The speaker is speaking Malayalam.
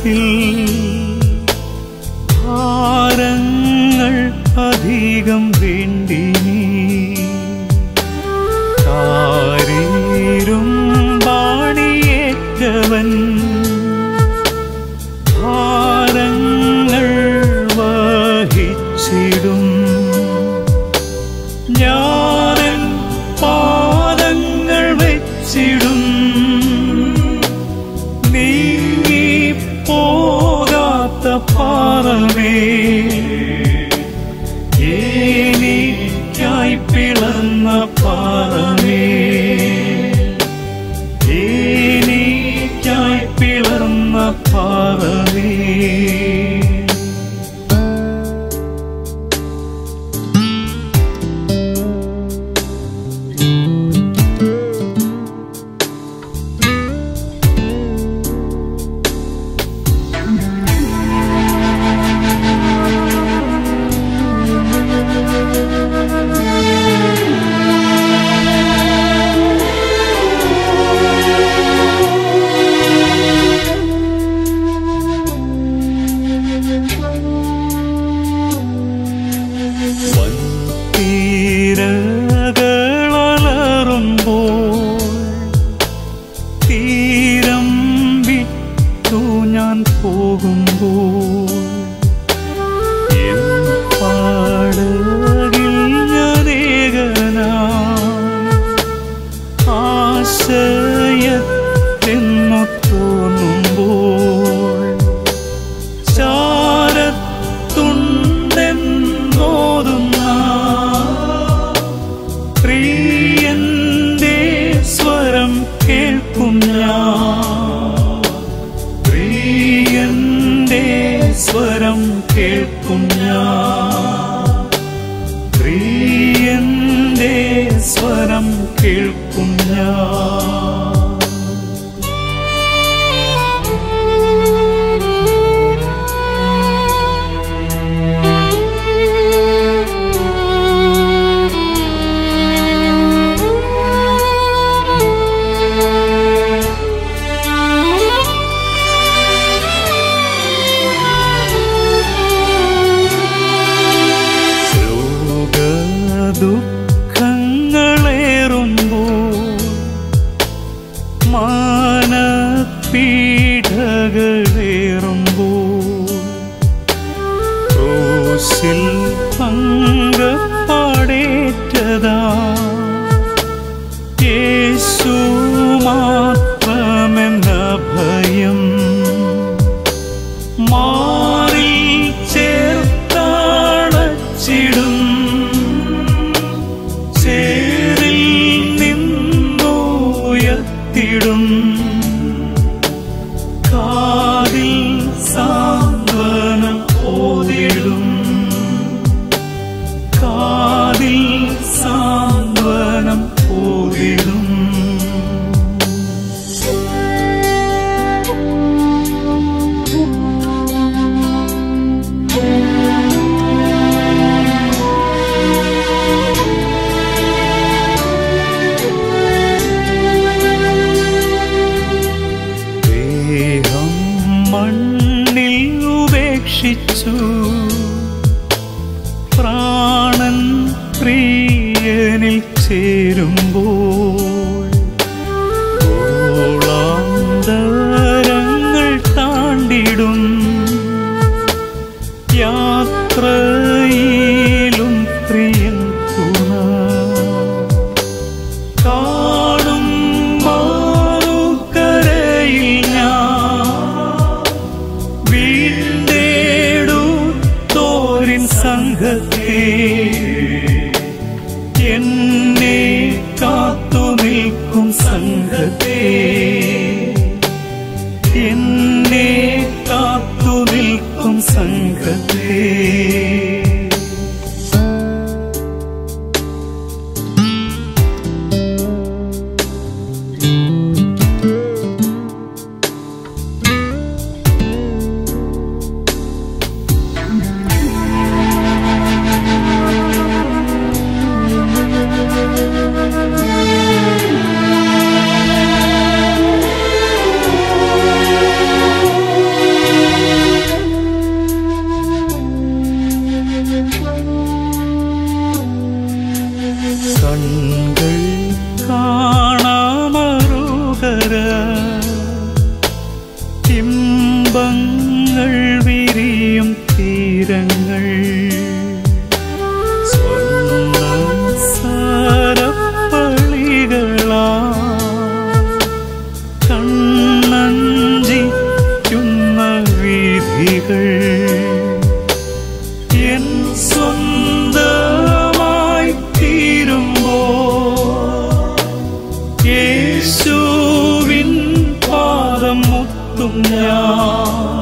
മനസ്സിൽ ഭാരങ്ങൾ അധികം വേണ്ടി കാരീരും ബാണിയേറ്റവൻ ഭാരങ്ങൾ വഹിച്ചിടും ഞാനൻ പാദങ്ങൾ വെച്ചിടും നീങ്ങി പോകാത്ത പാറമേ എനിക്കായി പിളർന്ന പാറമേ എനിക്കായി പിളർന്ന പാറമേ തീരകളറുമ്പോൾ തീരം വിട്ടു ഞാൻ പോകുമ്പോൾ എൻ പാടകിൽ ഞാനേകനാ ആശയത്തെന്നു തോന്നുമ്പോൾ ചാരത്തുണ്ടെന്നോതുന്ന പ്രിയന്റെ സ്വരം കേൾക്കും ഞാൻ പ്രിയന്റെ സ്വരം കേൾക്കും ഞാൻ പ്രിയന്റെ സ്വരം കേൾക്കും ഞാൻ രോഗദുഃഖങ്ങളേറുമ്പോൾ മാനപീഠകളേറുമ്പോൾ ക്രൂശിൽ പങ്കപ്പാടേറ്റതാ യേശു മാത്രമെന്ന ഭയം മാറി ചേർത്താളച്ചിടും ചേരിൽ നിന്നുയർത്തിടും കാതിൽ സാന്ത്വനം ഓതിടും കാതിൽ സാന്ത്വനം ഓതിടും ദേഹം മണ്ണിൽ ഉപേക്ഷിച്ചു പ്രാണൻ പ്രിയനിൽ ചേരുമ്പോൾ ഓളാന്തരങ്ങൾ താണ്ടിടും യാത്രയിലും പ്രിയൻ തുണ കാണും മാറുകരയിൽ ഞാൻ വീണ്ടേടുത്തോരിൻ സംഘത്തെ എന്നെ കാത്തു നിൽക്കും സംഘത്തെ എന്നെ കാത്തു നിൽക്കും സംഘത്തെ യേശുവേ ഇമ്പങ്ങൾ വിരിയും തീരങ്ങൾ സ്വർണ്ണ സരപ്പളികളാ കണ്ണഞ്ചിക്കുന്ന വീഥികൾ എൻ സ്വന്തമായി തീരുമ്പോ യേശുവിൻ പാദം മുത്തും ഞാൻ